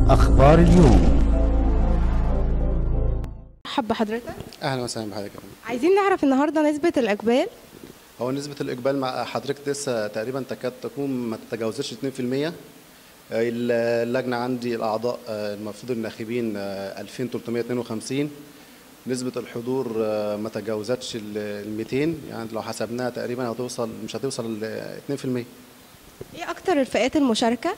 أخبار اليوم مرحب بحضرتك اهلا وسهلا بحضرتك يا فندم. عايزين نعرف النهارده نسبة الإقبال هو نسبة الإقبال مع حضرتك لسه تقريبا تكاد تكون ما تتجاوزش 2% اللجنة عندي الأعضاء آه، المفروض الناخبين آه، 2352 نسبة الحضور آه، ما تجاوزتش ال 200 يعني لو حسبناها تقريبا هتوصل مش هتوصل ل 2% إيه أكتر الفئات المشاركة؟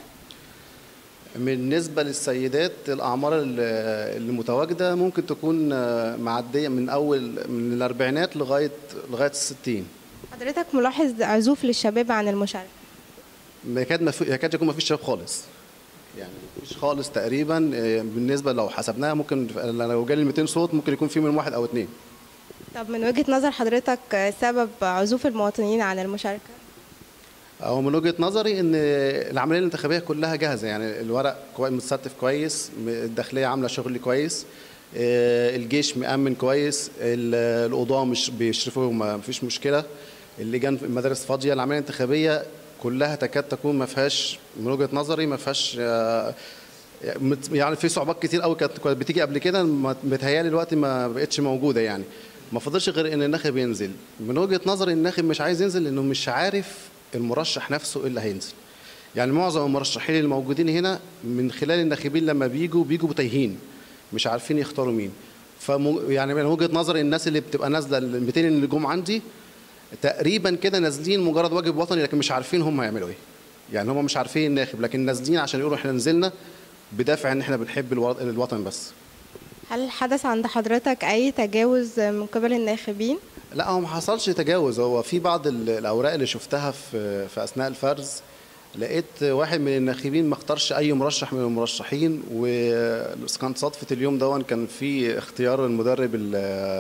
بالنسبة للسيدات الأعمار ال- اللي متواجدة ممكن تكون آه، معدية من أول من الأربعينات لغاية لغاية الستين حضرتك ملاحظ عزوف للشباب عن المشاركة يكاد ما في- يكاد يكون ما فيش شباب خالص يعني ما فيش خالص تقريبا آه، بالنسبه لو حسبناها ممكن لو جالي 200 صوت ممكن يكون في منهم واحد او اثنين طب من وجهة نظر حضرتك آه، سبب عزوف المواطنين عن المشاركة؟ او من وجهه نظري ان العمليه الانتخابيه كلها جاهزه يعني الورق كويس متستف كويس م- الداخليه عامله شغل كويس آه، الجيش مأمن كويس ال- القضاه مش بيشرفوا ما فيش مشكله اللجان في المدارس فاضيه العمليه الانتخابيه كلها تكاد تكون ما فيهاش من وجهه نظري ما فيهاش آه، مت- يعني في صعوبات كتير قوي كانت كانت بتيجي قبل كده ما- متهيألي دلوقتي ما بقتش موجوده يعني ما فضلش غير ان الناخب ينزل من وجهه نظري الناخب مش عايز ينزل لانه مش عارف المرشح نفسه ايه اللي هينزل يعني معظم المرشحين الموجودين هنا من خلال الناخبين لما بيجوا بيجوا تايهين مش عارفين يختاروا مين فم يعني من وجهه نظري الناس اللي بتبقى نازله ال 200 اللي جم عندي تقريبا كده نازلين مجرد واجب وطني لكن مش عارفين هم هيعملوا ايه يعني هم مش عارفين الناخب لكن نازلين عشان يقولوا احنا نزلنا بدافع ان احنا بنحب الو- الوطن بس هل حدث عند حضرتك أي تجاوز من قبل الناخبين؟ لا هو ما حصلش تجاوز هو في بعض ال- الاوراق اللي شفتها في في اثناء الفرز لقيت واحد من الناخبين ما اختارش اي مرشح من المرشحين وكان صدفه اليوم ده كان في اختيار المدرب ال-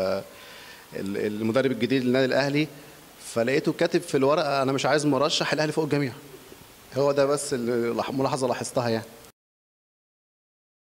ال- المدرب الجديد للنادي الاهلي فلقيته كاتب في الورقه انا مش عايز مرشح الاهلي فوق الجميع هو ده بس الملاحظه لاحظتها يعني